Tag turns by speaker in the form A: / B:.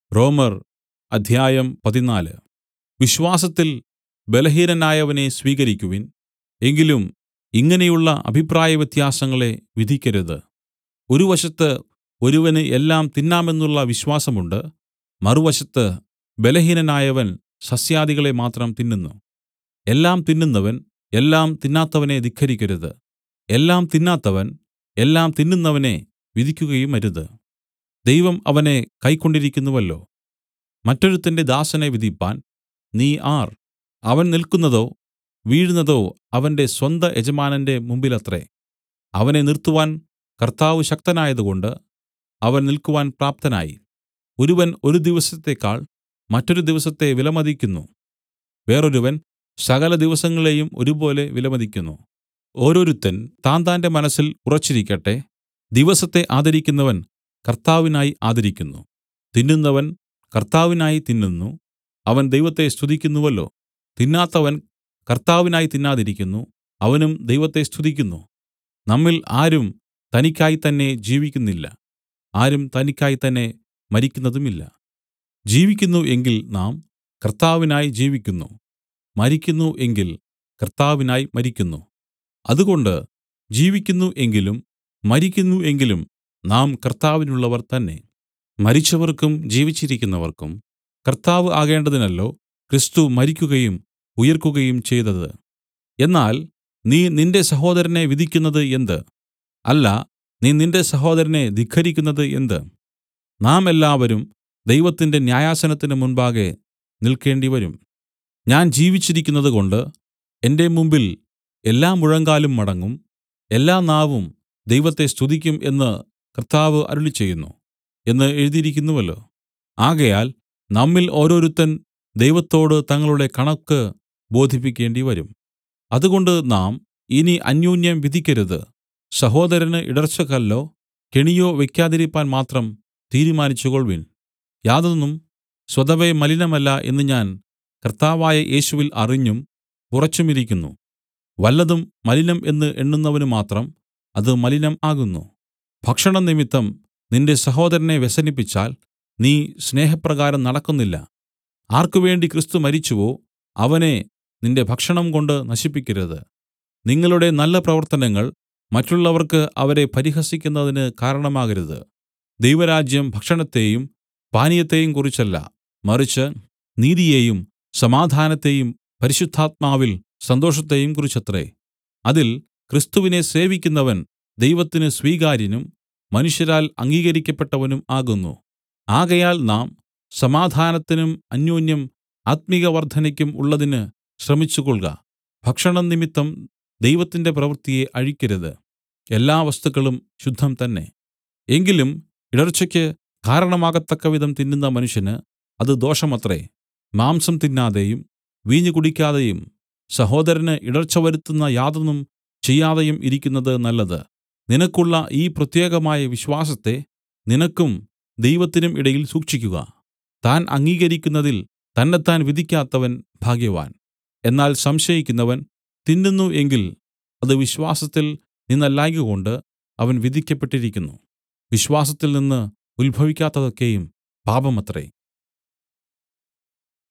A: റോമർ അധ്യായം പതിനാല് വിശ്വാസത്തിൽ ബലഹീനനായവനെ സ്വീകരിക്കുവിൻ എങ്കിലും ഇങ്ങനെയുള്ള അഭിപ്രായവ്യത്യാസങ്ങളെ വിധിക്കരുത് ഒരു വശത്ത് ഒരുവന് എല്ലാം തിന്നാമെന്നുള്ള വിശ്വാസമുണ്ട് മറുവശത്ത് ബലഹീനനായവൻ സസ്യാദികളെ മാത്രം തിന്നുന്നു എല്ലാം തിന്നുന്നവൻ എല്ലാം തിന്നാത്തവനെ ധിക്കരിക്കരുത് എല്ലാം തിന്നാത്തവൻ എല്ലാം തിന്നുന്നവനെ വിധിക്കുകയുമരുത് ദൈവം അവനെ കൈക്കൊണ്ടിരിക്കുന്നുവല്ലോ മറ്റൊരുത്തന്റെ ദാസനെ വിധിപ്പാൻ നീ ആർ അവൻ നില്ക്കുന്നതോ വീഴുന്നതോ അവന്റെ സ്വന്ത യജമാനന്റെ മുമ്പിലത്രേ അവനെ നിർത്തുവാൻ കർത്താവ് ശക്തനായതുകൊണ്ട് അവൻ നിൽക്കുവാൻ പ്രാപ്തനായി ഒരുവൻ ഒരു ദിവസത്തേക്കാൾ മറ്റൊരു ദിവസത്തെ വിലമതിക്കുന്നു വേറൊരുവൻ സകല ദിവസങ്ങളെയും ഒരുപോലെ വിലമതിക്കുന്നു ഓരോരുത്തൻ താന്താന്റെ മനസ്സിൽ ഉറച്ചിരിക്കട്ടെ ദിവസത്തെ ആദരിക്കുന്നവൻ കർത്താവിനായി ആദരിക്കുന്നു തിന്നുന്നവൻ കർത്താവിനായി തിന്നുന്നു അവൻ ദൈവത്തെ സ്തുതിക്കുന്നുവല്ലോ തിന്നാത്തവൻ കർത്താവിനായി തിന്നാതിരിക്കുന്നു അവനും ദൈവത്തെ സ്തുതിക്കുന്നു നമ്മിൽ ആരും തനിക്കായി തന്നെ ജീവിക്കുന്നില്ല ആരും തനിക്കായി തന്നെ മരിക്കുന്നതുമില്ല ജീവിക്കുന്നു എങ്കിൽ നാം കർത്താവിനായി ജീവിക്കുന്നു മരിക്കുന്നു എങ്കിൽ കർത്താവിനായി മരിക്കുന്നു അതുകൊണ്ട് ജീവിക്കുന്നു എങ്കിലും മരിക്കുന്നു എങ്കിലും നാം കർത്താവിനുള്ളവർ തന്നെ മരിച്ചവർക്കും ജീവിച്ചിരിക്കുന്നവർക്കും കർത്താവ് ആകേണ്ടതിനല്ലോ ക്രിസ്തു മരിക്കുകയും ഉയിർക്കുകയും ചെയ്തത് എന്നാൽ നീ നിന്റെ സഹോദരനെ വിധിക്കുന്നത് എന്ത് അല്ല നീ നിന്റെ സഹോദരനെ ധിക്കരിക്കുന്നത് എന്ത് നാം എല്ലാവരും ദൈവത്തിന്റെ ന്യായാസനത്തിന് മുൻപാകെ നിൽക്കേണ്ടിവരും ഞാൻ ജീവിച്ചിരിക്കുന്നതുകൊണ്ട് എന്റെ മുമ്പിൽ എല്ലാ മുഴങ്കാലും മടങ്ങും എല്ലാ നാവും ദൈവത്തെ സ്തുതിക്കും എന്ന് കർത്താവ് അരുളിച്ചെയ്യുന്നു എന്ന് എഴുതിയിരിക്കുന്നുവല്ലോ ആകയാൽ നമ്മിൽ ഓരോരുത്തൻ ദൈവത്തോട് തങ്ങളുടെ കണക്ക് ബോധിപ്പിക്കേണ്ടിവരും അതുകൊണ്ട് നാം ഇനി അന്യോന്യം വിധിക്കരുത് സഹോദരന് ഇടർച്ചക്കല്ലോ കെണിയോ വെക്കാതിരിപ്പാൻ മാത്രം തീരുമാനിച്ചുകൊൾവിൻ യാതൊന്നും സ്വതവേ മലിനമല്ല എന്ന് ഞാൻ കർത്താവായ യേശുവിൽ അറിഞ്ഞും ഉറച്ചുമിരിക്കുന്നു വല്ലതും മലിനം എന്ന് എണ്ണുന്നവന് മാത്രം അത് മലിനം ആകുന്നു ഭക്ഷണം നിമിത്തം നിന്റെ സഹോദരനെ വ്യസനിപ്പിച്ചാൽ നീ സ്നേഹപ്രകാരം നടക്കുന്നില്ല ആർക്കുവേണ്ടി ക്രിസ്തു മരിച്ചുവോ അവനെ നിന്റെ ഭക്ഷണം കൊണ്ട് നശിപ്പിക്കരുത് നിങ്ങളുടെ നല്ല പ്രവർത്തനങ്ങൾ മറ്റുള്ളവർക്ക് അവരെ പരിഹസിക്കുന്നതിന് കാരണമാകരുത് ദൈവരാജ്യം ഭക്ഷണത്തെയും പാനീയത്തെയും കുറിച്ചല്ല മറിച്ച് നീതിയെയും സമാധാനത്തെയും പരിശുദ്ധാത്മാവിൽ സന്തോഷത്തെയും കുറിച്ചത്രേ അതിൽ ക്രിസ്തുവിനെ സേവിക്കുന്നവൻ ദൈവത്തിന് സ്വീകാര്യനും മനുഷ്യരാൽ അംഗീകരിക്കപ്പെട്ടവനും ആകുന്നു ആകയാൽ നാം സമാധാനത്തിനും അന്യോന്യം ആത്മികവർദ്ധനയ്ക്കും ഉള്ളതിന് ശ്രമിച്ചുകൊൾക ഭക്ഷണം നിമിത്തം ദൈവത്തിന്റെ പ്രവൃത്തിയെ അഴിക്കരുത് എല്ലാ വസ്തുക്കളും ശുദ്ധം തന്നെ എങ്കിലും ഇടർച്ചയ്ക്ക് കാരണമാകത്തക്കവിധം തിന്നുന്ന മനുഷ്യന് അത് ദോഷമത്രേ മാംസം തിന്നാതെയും വീഞ്ഞ് കുടിക്കാതെയും സഹോദരന് ഇടർച്ച വരുത്തുന്ന യാതൊന്നും ചെയ്യാതെയും ഇരിക്കുന്നത് നല്ലത് നിനക്കുള്ള ഈ പ്രത്യേകമായ വിശ്വാസത്തെ നിനക്കും ദൈവത്തിനും ഇടയിൽ സൂക്ഷിക്കുക താൻ അംഗീകരിക്കുന്നതിൽ തന്നെത്താൻ വിധിക്കാത്തവൻ ഭാഗ്യവാൻ എന്നാൽ സംശയിക്കുന്നവൻ തിന്നുന്നു എങ്കിൽ അത് വിശ്വാസത്തിൽ നിന്നല്ലായ്കകൊണ്ട് അവൻ വിധിക്കപ്പെട്ടിരിക്കുന്നു വിശ്വാസത്തിൽ നിന്ന് ഉത്ഭവിക്കാത്തതൊക്കെയും പാപമത്രേ